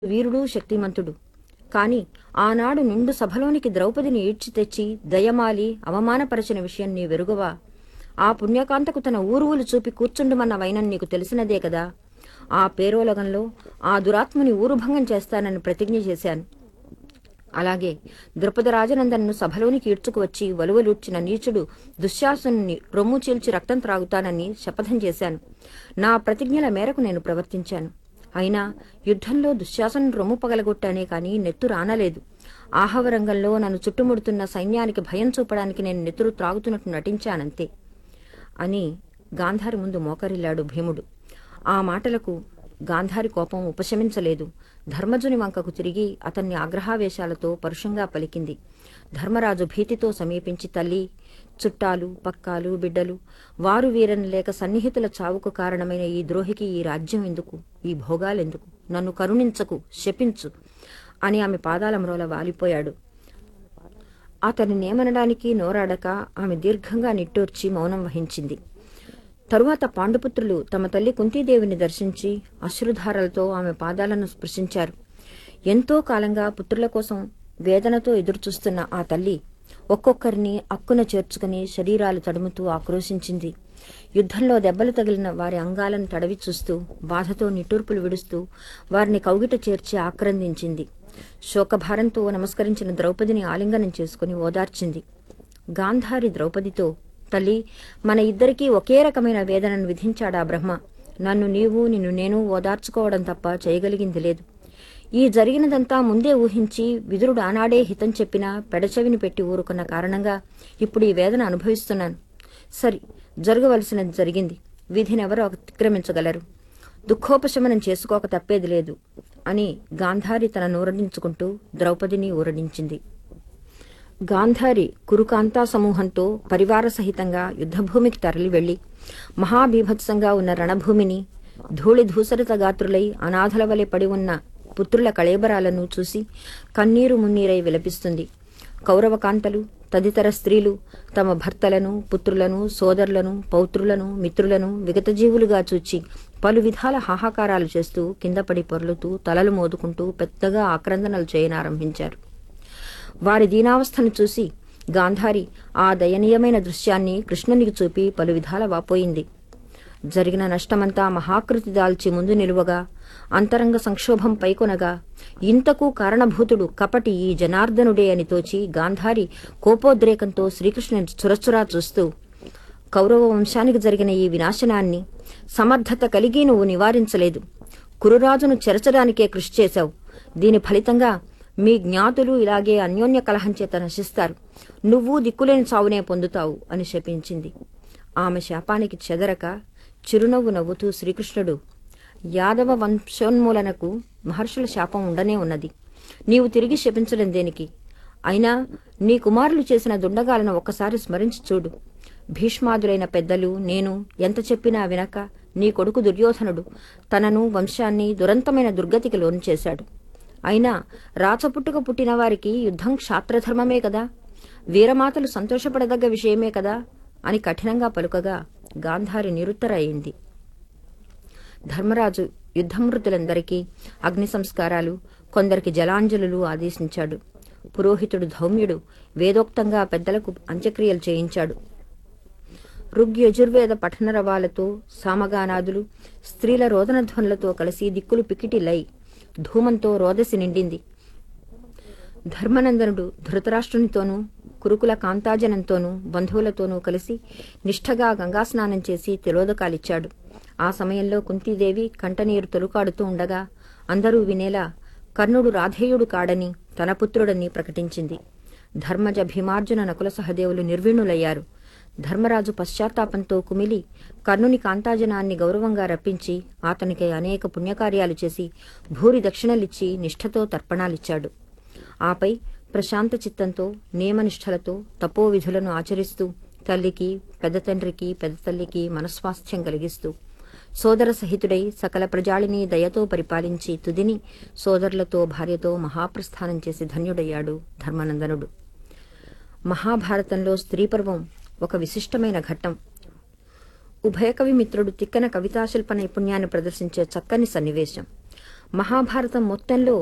వీరుడు శక్తిమంతుడు కాని ఆనాడు నిండు సభలోనికి ద్రౌపదిని ఈడ్చి తెచ్చి దయమాలి అవమానపరచిన విషయం నీ వెరుగవా ఆ పుణ్యకాంతకు తన ఊరువులు చూపి కూర్చుండమన్న వైనం నీకు తెలిసినదే కదా ఆ పేరోలగంలో ఆ దురాత్ముని ఊరుభంగం చేస్తానని ప్రతిజ్ఞ చేశాను అలాగే ద్రుపద రాజనందన్ను సభలోనికి ఈడ్చుకువచ్చి వలువలూడ్చిన నీచుడు దుశ్శాసనుని రొమ్ము చీల్చి రక్తం త్రాగుతానని శపథం చేశాను నా ప్రతిజ్ఞల మేరకు నేను ప్రవర్తించాను అయినా యుద్ధంలో దుశ్శాసను రొమ్ము పగలగొట్టానే కాని నెత్తు రానలేదు ఆహవరంగంలో నన్ను చుట్టుముడుతున్న సైన్యానికి భయం చూపడానికి నేను నెత్తురు త్రాగుతున్నట్టు నటించానంతే అని గాంధారి ముందు మోకరిల్లాడు భీముడు ఆ మాటలకు గాంధారి కోపం ఉపశమించలేదు ధర్మజుని వంకకు తిరిగి అతన్ని ఆగ్రహావేశాలతో పరుషంగా పలికింది ధర్మరాజు భీతితో సమీపించి తల్లి చుట్టాలు పక్కాలు బిడ్డలు వారు వీరని లేక సన్నిహితుల చావుకు కారణమైన ఈ ద్రోహికి ఈ రాజ్యం ఎందుకు ఈ భోగాలెందుకు నన్ను కరుణించకు శపించు అని ఆమె పాదాల మ్రోల వాలిపోయాడు అతని నేమనడానికి నోరాడక ఆమె దీర్ఘంగా నిట్టూర్చి మౌనం వహించింది తరువాత పాండుపుత్రులు తమ తల్లి కుంతీదేవిని దర్శించి అశ్రుధారలతో ఆమె పాదాలను స్పృశించారు ఎంతో కాలంగా పుత్రుల కోసం వేదనతో ఎదురుచూస్తున్న ఆ తల్లి ఒక్కొక్కరిని అక్కున చేర్చుకుని శరీరాలు తడుముతూ ఆక్రోశించింది యుద్ధంలో దెబ్బలు తగిలిన వారి అంగాలను తడవి చూస్తూ బాధతో నిట్టూర్పులు విడుస్తూ వారిని కౌగిట చేర్చి ఆక్రందించింది శోకభారంతో నమస్కరించిన ద్రౌపదిని ఆలింగనం చేసుకుని ఓదార్చింది గాంధారి ద్రౌపదితో తల్లి మన ఇద్దరికీ ఒకే రకమైన వేదనను విధించాడా బ్రహ్మ నన్ను నీవు నిన్ను నేను ఓదార్చుకోవడం తప్ప చేయగలిగింది లేదు ఈ జరిగినదంతా ముందే ఊహించి విదురుడు ఆనాడే హితం చెప్పినా పెడచెవిని పెట్టి ఊరుకున్న కారణంగా ఇప్పుడు ఈ వేదన అనుభవిస్తున్నాను సరి జరగవలసినది జరిగింది విధినెవరో అతిక్రమించగలరు దుఃఖోపశమనం చేసుకోక తప్పేది లేదు అని గాంధారి తన నూరడించుకుంటూ ద్రౌపదిని ఊరడించింది గాంధారి కురుకాంతా సమూహంతో పరివార సహితంగా యుద్ధభూమికి తరలి వెళ్లి మహాబీభత్సంగా ఉన్న రణభూమిని ధూళి ధూసరిత గాత్రులై అనాథల వలె పడి ఉన్న పుత్రుల కళేబరాలను చూసి కన్నీరు మున్నీరై విలపిస్తుంది కౌరవకాంతలు తదితర స్త్రీలు తమ భర్తలను పుత్రులను సోదరులను పౌత్రులను మిత్రులను విగతజీవులుగా చూచి పలు విధాల హాహాకారాలు చేస్తూ కిందపడి పొర్లుతూ తలలు మోదుకుంటూ పెద్దగా ఆక్రందనలు చేయనారంభించారు వారి దీనావస్థను చూసి గాంధారి ఆ దయనీయమైన దృశ్యాన్ని కృష్ణునికి చూపి పలు విధాల వాపోయింది జరిగిన నష్టమంతా మహాకృతి దాల్చి ముందు నిలువగా అంతరంగ సంక్షోభం పైకొనగా ఇంతకు కారణభూతుడు కపటి ఈ జనార్దనుడే అని తోచి గాంధారి కోపోద్రేకంతో శ్రీకృష్ణుని చురచురా చూస్తూ కౌరవ వంశానికి జరిగిన ఈ వినాశనాన్ని సమర్థత కలిగి నువ్వు నివారించలేదు కురురాజును చెరచడానికే కృషి చేశావు దీని ఫలితంగా మీ జ్ఞాతులు ఇలాగే అన్యోన్య కలహం చేత నశిస్తారు నువ్వు దిక్కులేని చావునే పొందుతావు అని శపించింది ఆమె శాపానికి చెదరక చిరునవ్వు నవ్వుతూ శ్రీకృష్ణుడు యాదవ వంశోన్మూలనకు మహర్షుల శాపం ఉండనే ఉన్నది నీవు తిరిగి శపించడం దేనికి అయినా నీ కుమారులు చేసిన దుండగాలను ఒక్కసారి స్మరించి చూడు భీష్మాదులైన పెద్దలు నేను ఎంత చెప్పినా వినక నీ కొడుకు దుర్యోధనుడు తనను వంశాన్ని దురంతమైన దుర్గతికి లోను చేశాడు అయినా రాచపుట్టుక పుట్టిన వారికి యుద్ధం క్షాత్రధర్మమే కదా వీరమాతలు సంతోషపడదగ్గ విషయమే కదా అని కఠినంగా పలుకగా గాంధారి నిరుత్తర అయింది ధర్మరాజు యుద్ధమృతులందరికీ అగ్ని సంస్కారాలు కొందరికి జలాంజలులు ఆదేశించాడు పురోహితుడు ధౌమ్యుడు వేదోక్తంగా పెద్దలకు అంత్యక్రియలు చేయించాడు ఋగ్యజుర్వేద పఠన రవాలతో సామగానాదులు స్త్రీల రోదనధ్వనులతో కలిసి దిక్కులు పికిటిలై ధూమంతో రోదసి నిండింది ధర్మనందనుడు ధృతరాష్ట్రునితోనూ కురుకుల కాంతాజనంతోనూ బంధువులతోనూ కలిసి నిష్ఠగా గంగాస్నానం చేసి తిలోదకాలిచ్చాడు ఆ సమయంలో కుంతీదేవి కంటనీరు తొలుకాడుతూ ఉండగా అందరూ వినేలా కర్ణుడు రాధేయుడు కాడని తన పుత్రుడని ప్రకటించింది ధర్మజ భీమార్జున నకుల సహదేవులు నిర్వీణులయ్యారు ధర్మరాజు పశ్చాత్తాపంతో కుమిలి కర్ణుని కాంతాజనాన్ని గౌరవంగా రప్పించి అతనికి అనేక పుణ్యకార్యాలు చేసి భూరి దక్షిణలిచ్చి నిష్ఠతో తర్పణాలిచ్చాడు ఆపై ప్రశాంత చిత్తంతో నియమనిష్టలతో తపో విధులను ఆచరిస్తూ తల్లికి పెద్ద తండ్రికి పెద్ద తల్లికి మనస్వాస్థ్యం కలిగిస్తూ సోదర సహితుడై సకల ప్రజాళిని దయతో పరిపాలించి తుదిని సోదరులతో భార్యతో మహాప్రస్థానం చేసి ధన్యుడయ్యాడు ధర్మనందనుడు మహాభారతంలో స్త్రీపర్వం ఒక విశిష్టమైన ఘట్టం ఉభయకవి మిత్రుడు తిక్కన కవితాశిల్ప నైపుణ్యాన్ని ప్రదర్శించే చక్కని సన్నివేశం మహాభారతం మొత్తంలో